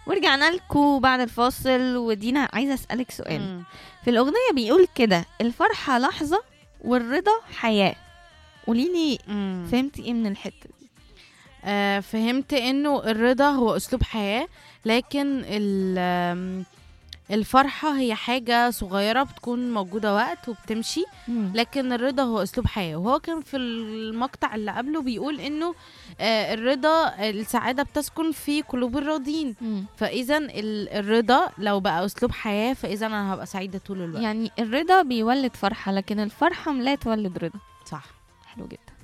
ورجعنا لكم بعد الفاصل ودينا عايزه اسالك سؤال مم. في الاغنيه بيقول كده الفرحه لحظه والرضا حياه قولي لي مم. فهمتي ايه من الحته دي آه فهمت انه الرضا هو اسلوب حياة لكن ال- آم، الفرحة هي حاجة صغيرة بتكون موجودة وقت وبتمشي لكن الرضا هو اسلوب حياة وهو كان في المقطع اللي قبله بيقول انه آه الرضا السعادة بتسكن في قلوب الراضين مم. فاذا ال- الرضا لو بقى اسلوب حياة فاذا انا هبقى سعيدة طول الوقت يعني الرضا بيولد فرحه لكن الفرحه لا تولد رضا صح حلو جدا